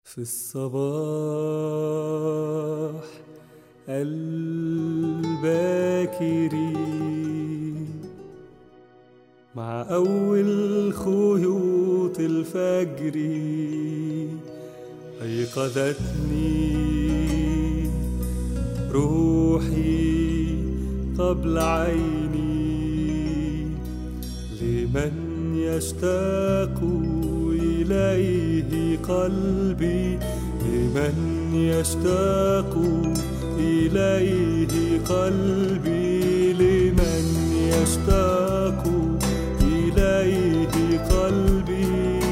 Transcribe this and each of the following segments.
في الصباح الباكر مع أول خيوط الفجر أيقظتني روحي قبل عيني لمن يشتاق إليه قلبي لمن يشتاق إليه قلبي لمن يشتاق إليه قلبي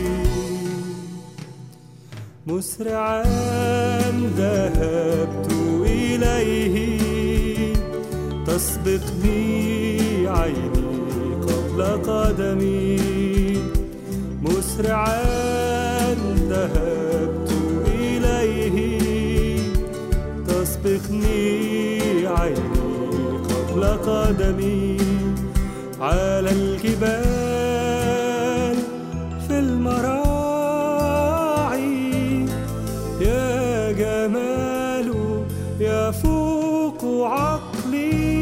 مسرعا ذهبت إليه تسبقني عيني قبل قدمي مسرعا ذهبت إليه تسبقني عيني قبل قدمي على الجبال في المراعي يا جمال يفوق عقلي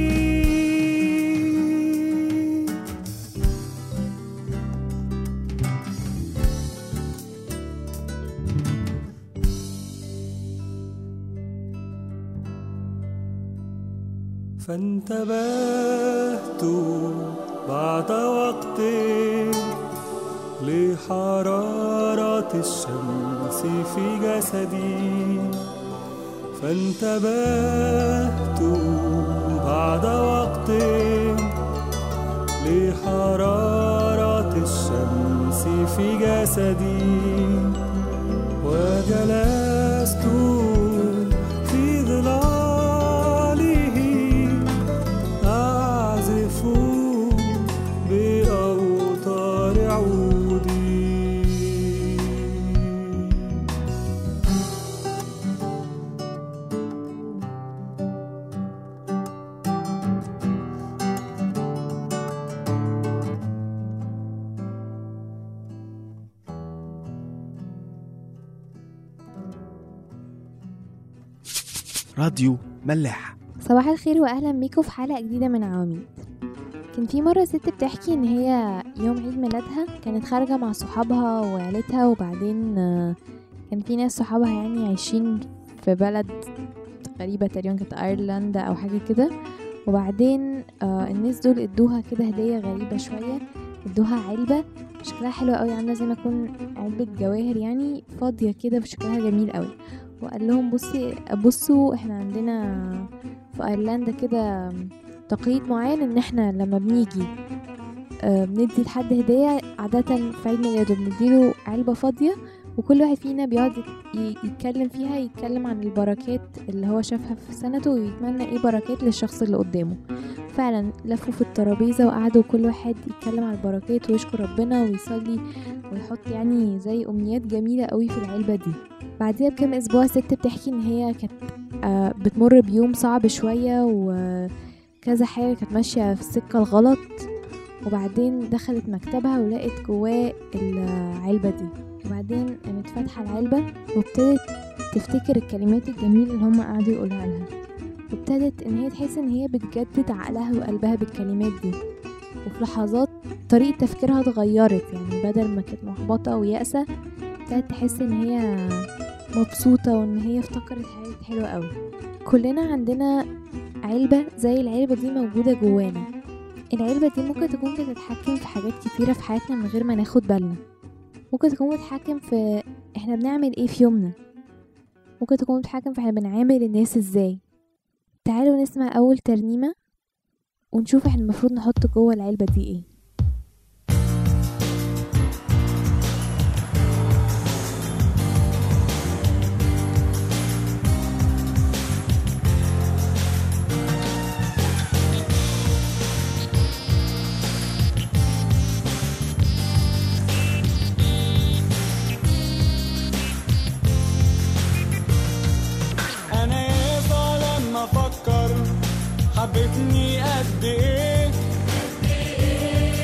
فانتبهت بعد وقت لحرارة الشمس في جسدي فانتبهت بعد وقت لحرارة الشمس في جسدي وجلست في ظلاله أعزف بأوتار عودي راديو ملاح صباح الخير واهلا بيكم في حلقه جديده من عواميد كان في مره ست بتحكي ان هي يوم عيد ميلادها كانت خارجه مع صحابها وعيلتها وبعدين آه، كان في ناس صحابها يعني عايشين في بلد غريبه تقريبا كانت ايرلندا او حاجه كده وبعدين آه الناس دول ادوها كده هديه غريبه شويه ادوها علبه شكلها حلو قوي عامله زي ما تكون علبه جواهر يعني فاضيه كده وشكلها جميل قوي وقال لهم بصي بصوا احنا عندنا في ايرلندا كده تقليد معين ان احنا لما بنيجي آه، بندي لحد هدية عادة في عيد ميلاده بنديله علبة فاضية وكل واحد فينا بيقعد ي- يتكلم فيها يتكلم عن البركات اللي هو شافها في سنته ويتمنى ايه بركات للشخص اللي قدامه فعلا لفوا في الترابيزة وقعدوا كل واحد يتكلم عن البركات ويشكر ربنا ويصلي ويحط يعني زي أمنيات جميلة قوي في العلبة دي بعديها بكام أسبوع ست بتحكي إن هي كانت آه، بتمر بيوم صعب شوية وكذا حاجة كانت ماشية في السكة الغلط وبعدين دخلت مكتبها ولقت جواه العلبة دي وبعدين قامت فاتحة العلبة وابتدت تفتكر الكلمات الجميلة اللي هم قعدوا يقولها لها وابتدت ان هي تحس ان هي بتجدد عقلها وقلبها بالكلمات دي وفي لحظات طريقة تفكيرها اتغيرت يعني بدل ما كانت محبطة ويأسة ابتدت تحس ان هي مبسوطة وان هي افتكرت حاجات حلوة قوي كلنا عندنا علبة زي العلبة دي موجودة جوانا العلبة دي ممكن تكون بتتحكم في حاجات كتيرة في حياتنا من غير ما ناخد بالنا ممكن تكون بتتحكم في احنا بنعمل ايه في يومنا ممكن تكون بتتحكم في احنا بنعامل الناس ازاي تعالوا نسمع اول ترنيمة ونشوف احنا المفروض نحط جوه العلبة دي ايه انا يابا لما افكر حبتني قد ايه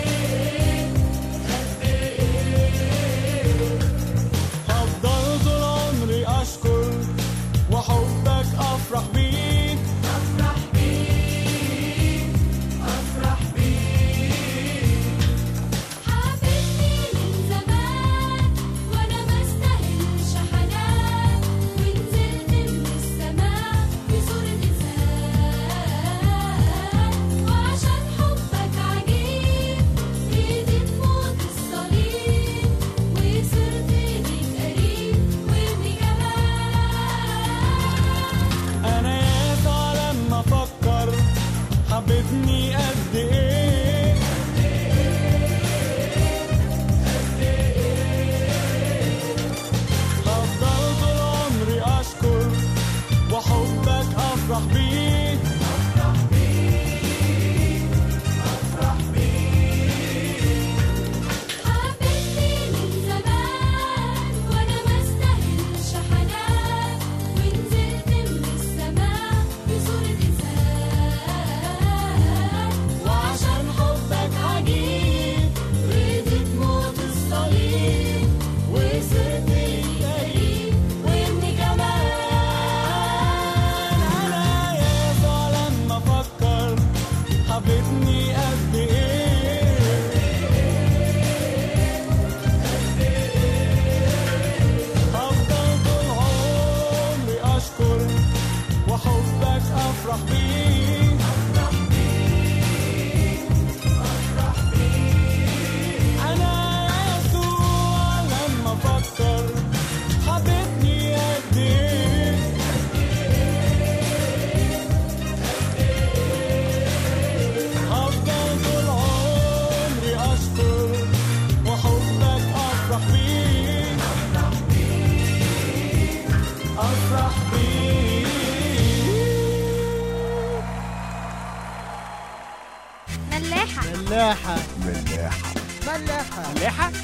ملاحة ملاحة ملاحة ملاحة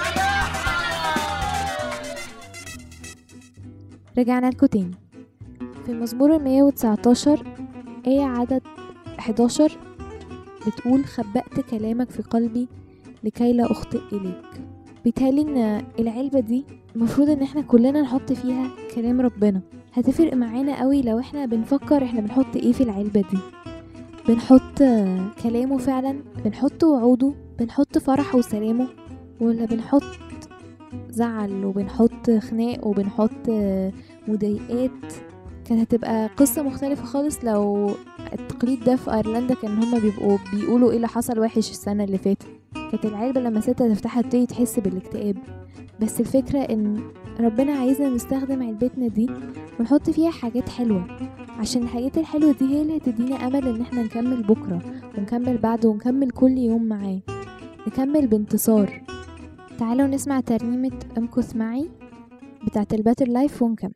رجعنا لكم تاني في المزمور المية وتسعتاشر آية عدد 11 بتقول خبأت كلامك في قلبي لكي لا أخطئ إليك بيتهيألي إن العلبة دي المفروض إن احنا كلنا نحط فيها كلام ربنا هتفرق معانا قوي لو احنا بنفكر احنا بنحط ايه في العلبة دي بنحط آه، كلامه فعلا بنحط وعوده بنحط فرح وسلامه ولا بنحط زعل وبنحط خناق وبنحط آه، مضايقات كانت هتبقى قصة مختلفة خالص لو التقليد ده في ايرلندا كان هما بيبقوا بيقولوا ايه اللي حصل وحش السنة اللي فاتت كانت العلبة لما ستة تفتحها تبتدي تحس بالاكتئاب بس الفكرة ان ربنا عايزنا نستخدم علبتنا دي ونحط فيها حاجات حلوة عشان الحاجات الحلوة دي هي اللي هتدينا امل ان احنا نكمل بكرة ونكمل بعده ونكمل كل يوم معاه نكمل بانتصار تعالوا نسمع ترنيمة امكث معي بتاعت الباتر لايف ونكمل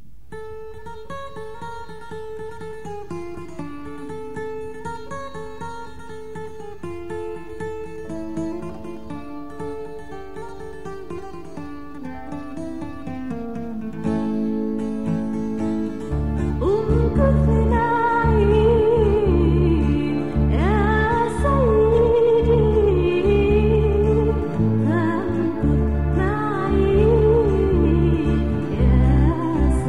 امكث معي يا سيدي فامكث معي يا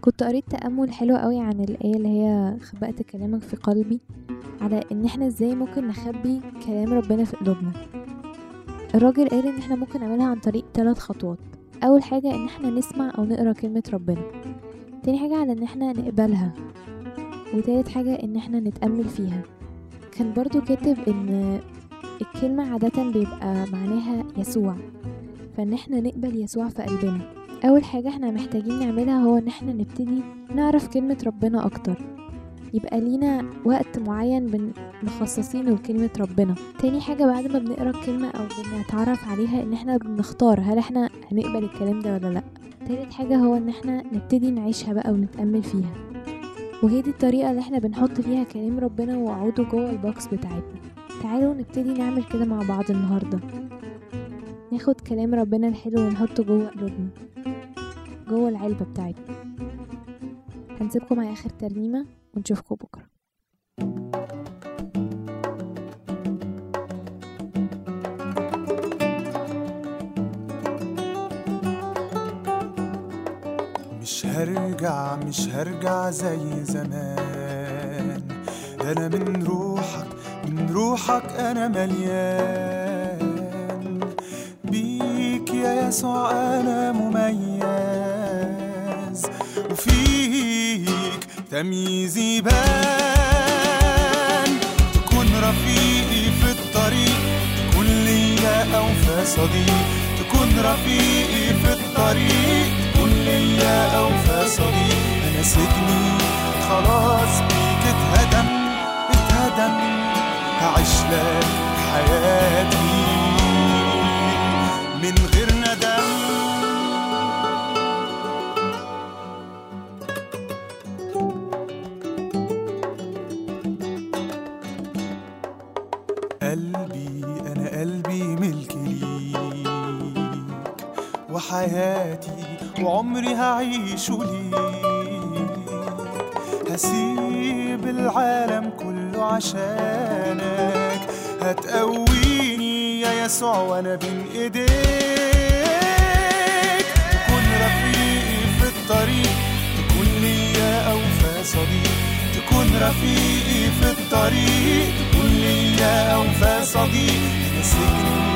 كنت قريت تأمل حلو قوي عن الآية اللي هي خبأت كلامك في قلبي على إن احنا ازاي ممكن نخبي كلام ربنا في قلوبنا الراجل قال إن احنا ممكن نعملها عن طريق ثلاث خطوات أول حاجة إن احنا نسمع أو نقرأ كلمة ربنا تاني حاجة على إن احنا نقبلها وتالت حاجة إن احنا نتأمل فيها كان برضو كاتب إن الكلمة عادة بيبقى معناها يسوع فإن احنا نقبل يسوع في قلبنا أول حاجة احنا محتاجين نعملها هو إن احنا نبتدي نعرف كلمة ربنا أكتر يبقى لينا وقت معين بن- مخصصينه لكلمة ربنا تاني حاجة بعد ما بنقرا الكلمة أو بنتعرف عليها إن احنا بنختار هل احنا هنقبل الكلام ده ولا لأ تالت حاجة هو إن احنا نبتدي نعيشها بقى ونتأمل فيها وهي دي الطريقة اللي احنا بنحط فيها كلام ربنا ووعوده جوه البوكس بتاعتنا تعالوا نبتدي نعمل كده مع بعض النهاردة ناخد كلام ربنا الحلو ونحطه جوه قلوبنا جوه العلبة بتاعتنا هنسيبكم مع آخر ترنيمة ونشوفكم بكرة مش هرجع مش هرجع زي زمان ده انا من روحك من روحك انا مليان بيك يا يسوع انا مميز وفيك تمييزي بان تكون رفيقي في الطريق تكون ليا اوفى صديق تكون رفيقي في الطريق تكون ليا اوفى صديق انا سجني خلاص بيك اتهدم اتهدم هعيش لك حياتي من غير ندم قلبي أنا قلبي ملك ليك وحياتي وعمري هعيشه ليك هسيب العالم كله عشانك هتقويني يا يسوع وانا بين ايديك تكون رفيقي في الطريق تكون ليا اوفى صديق تكون رفيقي في الطريق تكون ليا اوفى صديق انا سجني